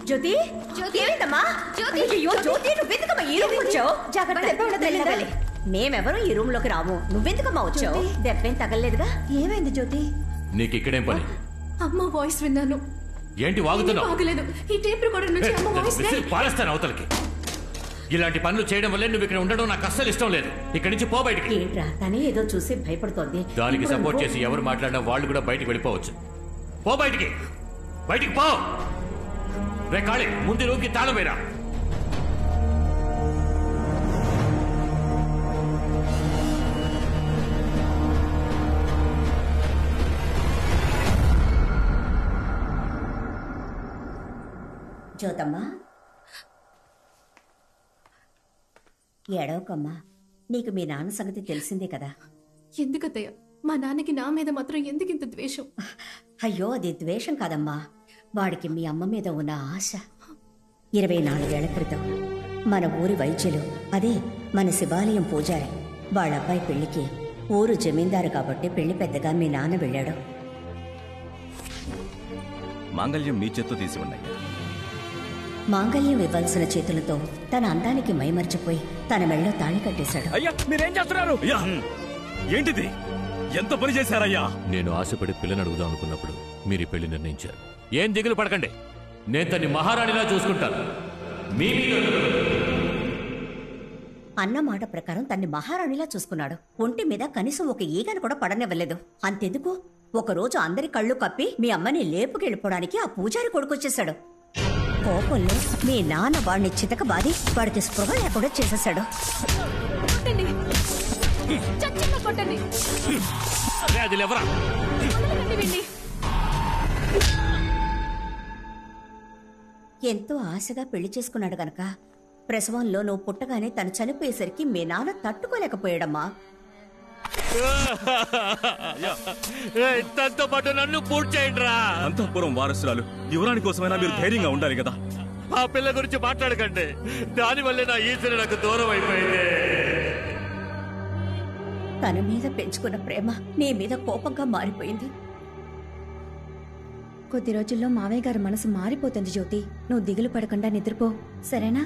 జ్యోతి జ్యోతి ఏమైందమ్మా జ్యోతి అయ్యో జ్యోతి నువ్వెందుకమ్మా ఈ రూమ్ వచ్చావు జాగ్రత్త వెళ్ళాలి మేమెవరూ ఈ రూమ్ లోకి రాము నువ్వెందుకమ్మా వచ్చావు దెబ్బేం తగలలేదుగా ఏమైంది జ్యోతి నీకు ఇక్కడేం పని అమ్మ వాయిస్ విన్నాను ఏంటి వాగుతున్నావు ఆగలేదు ఈ టేప్ రికార్డర్ నుంచి అమ్మ వాయిస్ విసిరి పారేస్తాను అవతలకి ఇలాంటి పనులు చేయడం వల్లే నువ్వు ఇక్కడ ఉండడం నాకు అస్సలు ఇష్టం లేదు ఇక్కడి నుంచి పో బయటికి ఏంట్రా తనే ఏదో చూసి భయపడుతోంది దానికి ఇప్పుడు సపోర్ట్ నువ్వు- చేసి ఎవరు మాట్లాడినా వాళ్ళు కూడా బయటికి వెళ్ళిపోవచ్చు పో బయటికి బయటికి పో రే కాళీ ముందు రూమ్కి తాళం వేరా జ్యోతమ్మా ఏడవకమ్మా నీకు మీ నాన్న సంగతి తెలిసిందే కదా ఎందుకత్తయ్య మా నాన్నకి నా మీద మాత్రం ఎందుకు ఇంత ద్వేషం అయ్యో అది ద్వేషం కాదమ్మా వాడికి మీ అమ్మ మీద ఉన్న ఆశ ఇరవై నాలుగేళ్ల క్రితం మన ఊరి వైద్యులు అదే మన శివాలయం పూజారి వాళ్ళ అబ్బాయి పెళ్లికి ఊరు జమీందారు కాబట్టి పెళ్లి పెద్దగా మీ నాన్న వెళ్ళాడు మాంగళ్యం మీ చేత్తో తీసి ఉన్నాయి మాంగళ్యం ఇవ్వాల్సిన చేతులతో తన అందానికి మైమర్చిపోయి తన మెళ్ళో తాళి కట్టేశాడు అయ్యా మీరేం చేస్తున్నారు అయ్యా ఏంటిది ఎంత పని చేశారయ్యా నేను ఆశపడి పిల్లని అడుగుదాం అనుకున్నప్పుడు మీరు ఈ పెళ్లి నిర్ణయించారు ఏం దిగులు పడకండి నేను తన్ని మహారాణిలా చూసుకుంటాను మీ మీద అన్న మాట ప్రకారం తన్ని మహారాణిలా చూసుకున్నాడు ఒంటి మీద కనీసం ఒక ఈగను కూడా పడనివ్వలేదు అంతెందుకు ఒకరోజు అందరి కళ్ళు కప్పి మీ అమ్మని లేపుకెళ్ళిపోవడానికి ఆ పూజారి కొడుకొచ్చేశాడు కోపంలో మీ నాన్న వాడిని చితకబాది వాడికి స్పృహ లేకుండా చేసేశాడు కొట్టండి చచ్చిన కొట్టండి అరే, అది లేవరా వదలకండి వీణ్ణి. ఎంతో ఆశగా పెళ్లి చేసుకున్నాడు గనక ప్రసవంలో నువ్వు పుట్టగానే తను చనిపోయేసరికి మీ నాన్న తట్టుకోలేకపోయాడమ్మా ఏయ్, తనతో పాటు నన్ను పూర్తి చేయండి రా అంతఃపురం వారసురాలు యువరాణి కోసమైనా మీరు ధైర్యంగా ఉండాలి కదా ఆ పిల్ల గురించి మాట్లాడకండి దాని వల్లే నా ఈశ్వరు నాకు దూరం అయిపోయింది తన మీద పెంచుకున్న ప్రేమ నీ మీద కోపంగా మారిపోయింది కొద్ది రోజుల్లో మావయ్య గారి మనసు మారిపోతుంది జ్యోతి నువ్వు దిగులు పడకుండా నిద్రపో సరేనా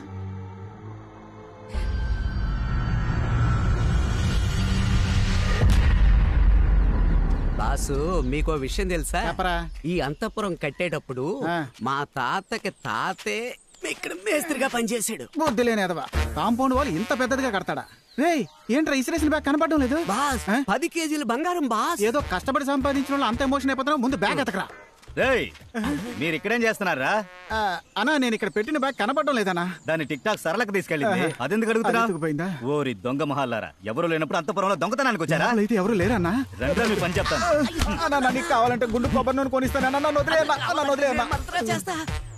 బాసు మీకో విషయం తెలుసా చెప్పరా ఈ అంతపురం కట్టేటప్పుడు ఆ. మా తాతకి తాతే ఇక్కడ మేస్త్రిగా పనిచేశాడు బుద్ధి లేని ఎదవా కాంపౌండ్ వాళ్ళు ఇంత పెద్దదిగా కడతాడా రేయ్ ఏంట్రా ఇసిరేసిన బ్యాగ్ కనపడడం లేదు బాస్ ఆ? పది కేజీలు బంగారం బాస్ ఏదో కష్టపడి సంపాదించిన వాళ్ళు అంత ఎమోషన్ అయిపోతున్నావు ముందు బ్యాగ్ ఎతకరా రేయ్ మీరు ఇక్కడేం చేస్తున్నారా ఆ, అన్నా నేను ఇక్కడ పెట్టిన బ్యాగ్ కనపడడం లేదన్నా దాన్ని టిక్ టాక్ సరళకు తీసుకెళ్ళింది ఆహా. అదెందుకు అది అడుగుతున్నా ఎత్తుకుపోయిందా? ఓరి దొంగ మహాలారా ఎవరు లేనప్పుడు అంతపురంలో దొంగతనానికి వచ్చారా అయితే ఎవరు లేరన్నా రండి మీ పని చెప్తాను అన్నా నా నీకు కావాలంటే గుండు కొబ్బరి నూనె కొనిస్తాను నన్ను వదిలేయన్నా నన్ను వదిలేయన్నా చేస్తా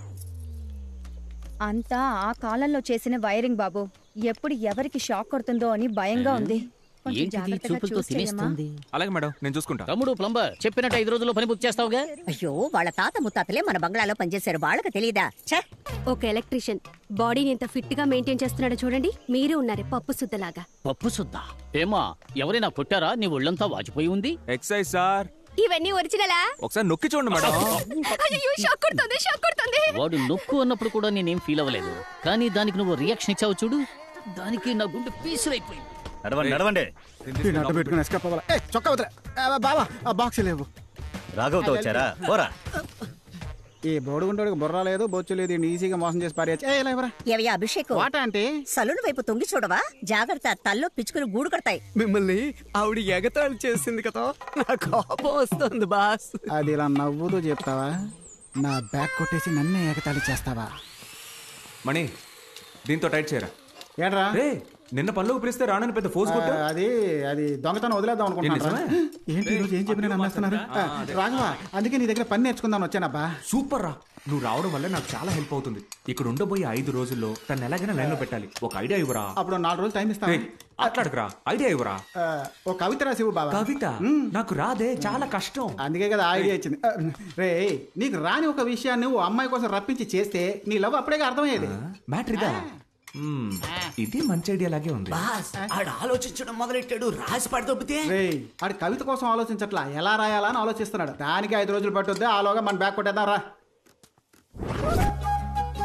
అంతా ఆ కాలంలో చేసిన వైరింగ్ బాబు ఎప్పుడు ఎవరికి షాక్ కొడుతుందో అని భయంగా ఉంది కొంచెం జాగ్రత్తగా చూసి చెయ్యమ్మా. అలాగే మేడం నేను చూసుకుంటా తమ్ముడు ప్లంబర్ చెప్పినట్టు ఐదు రోజుల్లో పని పూర్తి చేస్తావుగా అయ్యో వాళ్ళ తాత ముత్తాతలే మన బంగ్లాలో పనిచేశారు వాళ్ళకి తెలియదా ఛే ఒక ఎలక్ట్రీషియన్ బాడీని ఎంత ఫిట్ గా మెయింటైన్ చేస్తున్నాడో చూడండి మీరు ఉన్నారు పప్పు సుద్దలాగా పప్పు సుద్దా ఏమా ఎవరైనా కొట్టారా నీ ఒళ్ళంతా వాచిపోయి ఉంది ఎక్సైజ్ సార్ ఇవన్నీ ఒరిజినలా ఒకసారి నొక్కి చూడండి మేడం అయ్యో షాక్ కొడుతుంది షాక్ కొడుతుంది వాడు నొక్కు అన్నప్పుడు కూడా నేనేం ఫీల్ అవ్వలేదు కానీ దానికి నువ్వు రియాక్షన్ ఇచ్చావు చూడు దానికి నా గుండె పీసులైపోయింది నడవండి నడవండి వీడిని అడ్డు పెట్టుకుని ఎస్కేప్ అవ్వాలా ఏ చొక్కా వదిలే ఆ, బావా ఆ బాక్స్ లేవు రాఘవతో వచ్చారా పోరా ఈ బోడుగుంటోడికి బుర్ర లేదు బొచ్చు లేదు ఈయన్ని ఈజీగా మోసం చేసి పారేయచ్చు ఏ ఇలా ఇవ్వరా ఏవయ్యా అభిషేక్ వాట అంటే సలూన్ వైపు తొంగి చూడవా జాగ్రత్త తల్లో పిచ్చుకుని గూడు కడతాయి మిమ్మల్ని ఆవిడ ఎగతాళి చేసింది కదా నా కోపం వస్తుంది బాస్ అది ఇలా నవ్వుతూ చెప్తావా నా బ్యాగ్ కొట్టేసి నన్నే ఏకతాళి చేస్తావా మణి దీంతో టైట్ చేయరా ఏంట్రా రే నిన్న పనిలోకి పిలిస్తే రానని పెద్ద ఫోర్స్ కొట్టు ఆ, అది అది దొంగతనం వదిలేద్దాం అనుకుంటున్నాను ఏంటి ఏంటి ఈరోజు ఏం చెప్పినా నమ్మేస్తున్నారు ఆ, రాఘవా అందుకే నీ దగ్గర పని నేర్చుకుందాం వచ్చానబ్బా సూపర్ రా నువ్వు రావడం వల్ల నాకు చాలా హెల్ప్ అవుతుంది ఇక్కడ ఉండబోయే ఐదు రోజుల్లో తను ఎలాగైనా లైన్ లో పెట్టాలి ఒక ఐడియా ఇవ్వరా అప్పుడు నాలుగు రోజులు టైం ఇస్తాను రేయ్, అట్లాడకురా ఐడియా ఇవ్వరా ఒక కవిత రాసివు బాబా కవిత నాకు రాదే చాలా కష్టం అందుకే కదా ఆ ఐడియా ఇచ్చింది ఆ, రే నీకు రాని ఒక విషయాన్ని ఓ అమ్మాయి కోసం రప్పించి చేస్తే నీ లవ్ అప్పుడే అర్థమయ్యేది మ్యాటర్ ఇదా మ్మ్, ఇది మంచి ఐడియా లాగే ఉంది బాస్ ఆడు ఆలోచించడం మొదలెట్టాడు రాసి పడదొబ్బితే రే ఆడి కవిత కోసం ఆలోచించట్లా ఎలా రాయాలా అని ఆలోచిస్తున్నాడు దానికి ఐదు రోజులు పట్టుద్ది ఆలోగా మన బ్యాగ్ కొట్టేద్దాం రా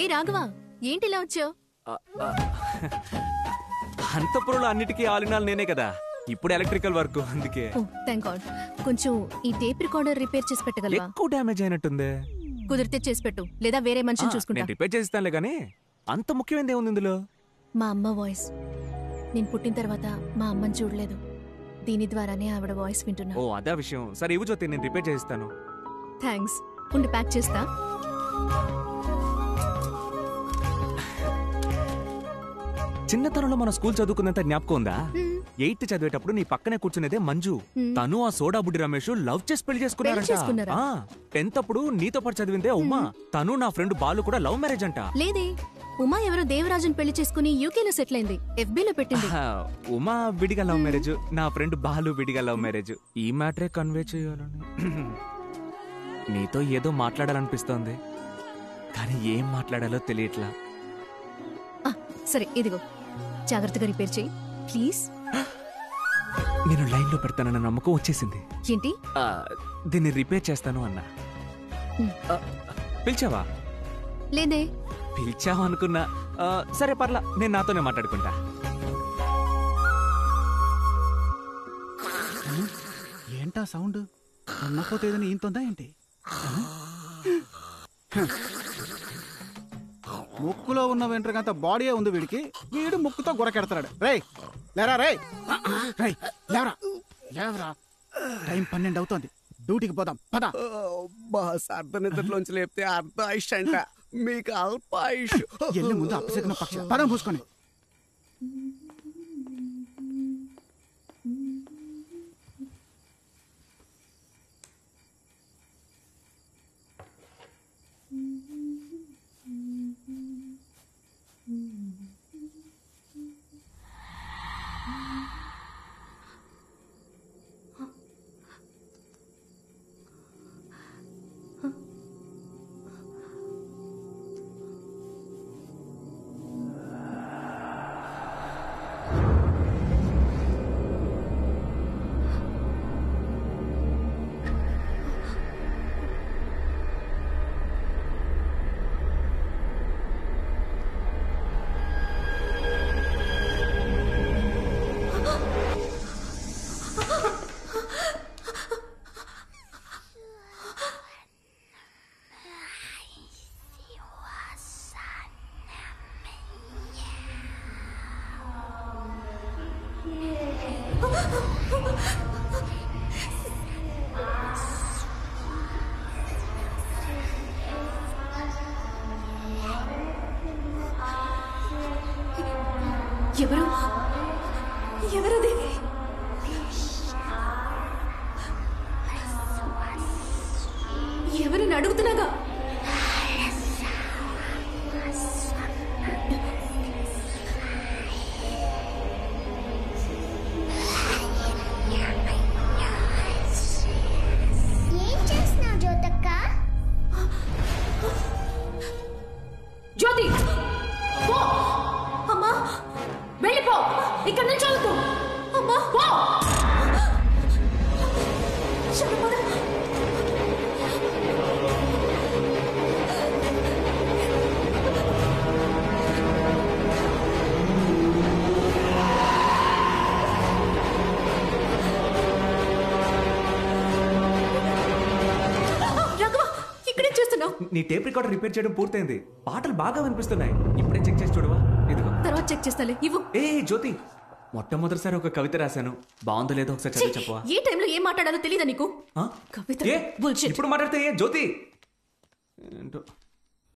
ఏ రాఘవా ఏంటి ఇలా వచ్చావు అంతపురంలో అన్నిటికీ ఆలినాలు నేనే కదా ఇప్పుడు ఎలక్ట్రికల్ వర్క్ అందుకే ఓ థ్యాంక్ గాడ్ కొంచెం ఈ టేప్ రికార్డర్ రిపేర్ చేసి పెట్టగలవా ఎక్కువ డ్యామేజ్ అయినట్టుంది కుదిరితే చేసి పెట్టు లేదా వేరే మనిషిని చూసుకుంటా నేను రిపేర్ చేస్తానులే కానీ అంత ముఖ్యమైనది ఏముంది ఇందులో మా అమ్మ వాయిస్ నేను పుట్టిన తర్వాత మా అమ్మని చూడలేదు దీని ద్వారానే ఆవిడ వాయిస్ వింటున్నా ఓ అదే విషయం సరే ఇవ్వు జ్యోతి నేను రిపేర్ చేస్తాను థ్యాంక్స్ ఉండి ప్యాక్ చేస్తా చిన్నతనంలో మన స్కూల్ చదువుకున్నంత జ్ఞాపకం ఉందా ఎయిత్ చదివేటప్పుడు నీ పక్కనే కూర్చునేదే మంజు తను ఆ సోడా బుడ్డి రమేష్ లవ్ చేసి పెళ్లి పెళ్లి చేసుకున్నారా? చేసుకున్నారంట టెన్త్ అప్పుడు నీతో పాటు చదివిందే ఉమా తను నా ఫ్రెండ్ బాలు కూడా లవ్ మ్యారేజ్ అంట లేదే ఉమా ఎవరో దేవరాజుని పెళ్లి చేసుకుని యూకేలో సెటిల్ అయింది FB లో పెట్టింది ఆహా, ఉమా విడిగా లవ్ మ్యారేజ్ నా ఫ్రెండ్ బాలు విడిగా లవ్ మ్యారేజ్ ఈ మ్యాటరే కన్వే చేయాలని నీతో ఏదో మాట్లాడాలనిపిస్తోంది కానీ ఏం మాట్లాడాలో తెలియట్లా ఆ, సరే ఇదిగో జాగ్రత్తగా రిపేర్ చేయి ప్లీజ్ నేను లైన్ లో పెడతానన్న నమ్మకం వచ్చేసింది ఏంటి ఆ, దీన్ని రిపేర్ చేస్తాను అన్నా హ్మ్. ఆ, పిలిచావా లేదే పిలిచావా అనుకున్నా ఆ, సరే పర్లా నేను నాతోనే మాట్లాడుకుంటా ఏంటా సౌండ్ ఉన్నపోతే ఏదైనా ఈంతుందా ఏంటి ముక్కులో ఉన్న వెంట్రుకంత బాడీయే ఉంది వీడికి వీడు ముక్కుతో గురకెడతాడు రేయ్ లేరా రేయ్ రేయ్ లేవరా లేవరా టైం పన్నెండు అవుతోంది డ్యూటీకి పోదాం పద బాస్ అర్ధ నిద్రలోంచి లేపితే అర్ధ ఆయుష్ అంట మీకు అల్ప ఆయుష్ ఎల్లు ముందు అప్పసగిన పక్షి పదం పూసుకొని ఎవరు ఎవరది ఎవరిని అడుగుతున్నాగా ఏం చేస్తున్నావు జ్యోతక్క జ్యోతి పో అమ్మా వెళ్ళిపో ఇక్కడ నుంచి వద్దు అమ్మా పో శరపద. రాఘవ ఇక్కడే చూస్తున్నావు నీ టేప్ రికార్డర్ రిపేర్ చేయడం పూర్తయింది పాటలు బాగా వినిపిస్తున్నాయి ఇప్పుడే చెక్ చేసి చూడవా ఇదిగో తర్వాత చెక్ చేస్తాలే ఇవ్వు ఏ జ్యోతి మొట్టమొదటిసారి ఒక కవిత రాశాను బాగుందో లేదో ఒకసారి ఛీ, చదివి చెప్పవా ఏ టైంలో ఏం మాట్లాడాలో తెలియదా నీకు ఆ? కవిత ఏ bullshit. ఇప్పుడు మాట్లాడితే ఏ జ్యోతి ఏంటో